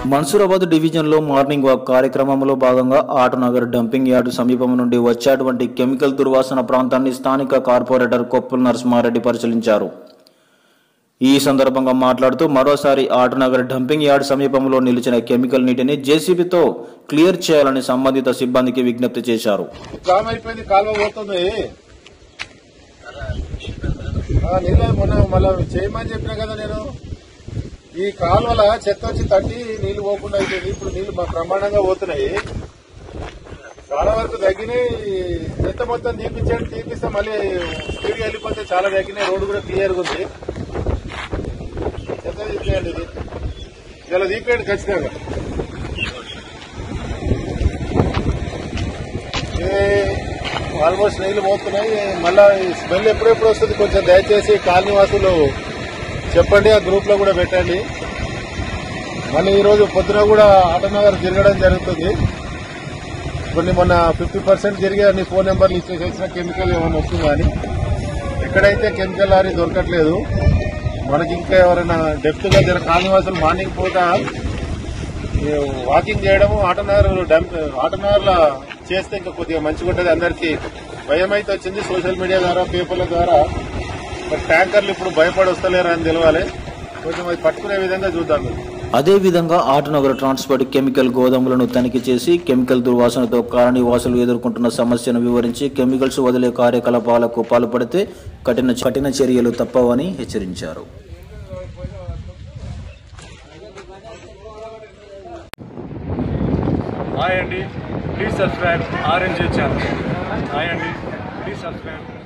మన్సూరాబాద్ డివిజన్లో morning walk కార్యక్రమంలో భాగంగా ఆటనగర్ డంపింగ్ యార్డు సమీపం నుండి వచ్చేటువంటి కెమికల్ దుర్వాసన ప్రాంతాన్ని స్థానిక కార్పొరేటర్ కొప్పుల నరసింహారెడ్డి పరిశీలించారు ఈ సందర్భంగా మాట్లాడుతూ మరోసారి ఆటనగర్ డంపింగ్ యార్డ్ సమీపంలో నిలిచిన కెమికల్ నీటిని జేసీబీతో క్లియర్ చేయాలని సంబంధిత సిబ్బందికి విజ్ఞప్తి చేశారు జామ్ అయిపోయింది కాలువ పోతుంది ఆ, నీళ్ళ మొన్న మళ్ళీ చేయమని చెప్పినా కదా నేను ఈ కాలువల చెత్త వచ్చి తట్టి నీళ్లు పోకుండా అయిపోయింది ఇప్పుడు నీళ్లు మా ప్రమాణంగా పోతున్నాయి చాలా వరకు తగ్గినాయి చెత్త మొత్తం తీపించండి తీపిస్తే మళ్ళీ స్పీడ్ వెళ్ళిపోతే చాలా తగ్గినాయి రోడ్డు కూడా క్లియర్గా ఉంది చెత్త తీపియండి ఇది ఇలా తీపియండి ఖచ్చితంగా ఆల్మోస్ట్ నీళ్లు పోతున్నాయి మళ్ళా ఈ స్మెల్ ఎప్పుడెప్పుడు వస్తుంది కొంచెం దయచేసి కాలనీ వాసులు చెప్పండి ఆ గ్రూప్ లో కూడా పెట్టండి మళ్ళీ ఈ రోజు పొద్దున కూడా ఆటోనగర్ తిరగడం జరుగుతుంది కొన్ని మొన్న ఫిఫ్టీ పర్సెంట్ జరిగే అన్ని ఫోన్ నెంబర్లు ఇచ్చేసేసిన కెమికల్ ఏమైనా వస్తుందా అని ఎక్కడైతే కెమికల్ లారీ దొరకట్లేదు మనకి ఇంకా ఎవరైనా డెప్త్ గా జర కాలనీవాసులు మార్నింగ్ పూట ఈ వాకింగ్ చేయడము ఆటోనగర్ డంప్ ఆటోనగర్ లో చేస్తే ఇంకా కొద్దిగా మంచిగా ఉంటుంది అందరికి భయం అయితే వచ్చింది సోషల్ మీడియా ద్వారా పేపర్ల ద్వారా మరి ట్యాంకర్లు ఇప్పుడు భయపడి వస్తలేరు అని తెలవాలి కొంచెం అది పట్టుకునే విధంగా చూద్దాం అదేవిధంగా ఆటనగర్ ట్రాన్స్పోర్ట్ కెమికల్ గోదాములను తనిఖీ చేసి కెమికల్ దుర్వాసనతో కాలనీవాసులు ఎదుర్కొంటున్న సమస్యను వివరించి కెమికల్స్ వదిలే కార్యకలాపాలకు పాల్పడితే కఠిన కఠిన చర్యలు తప్పవని హెచ్చరించారు హాయ్ అండి please subscribe RNJ channel hi అండి ప్లీజ్ సబ్స్క్రైబ్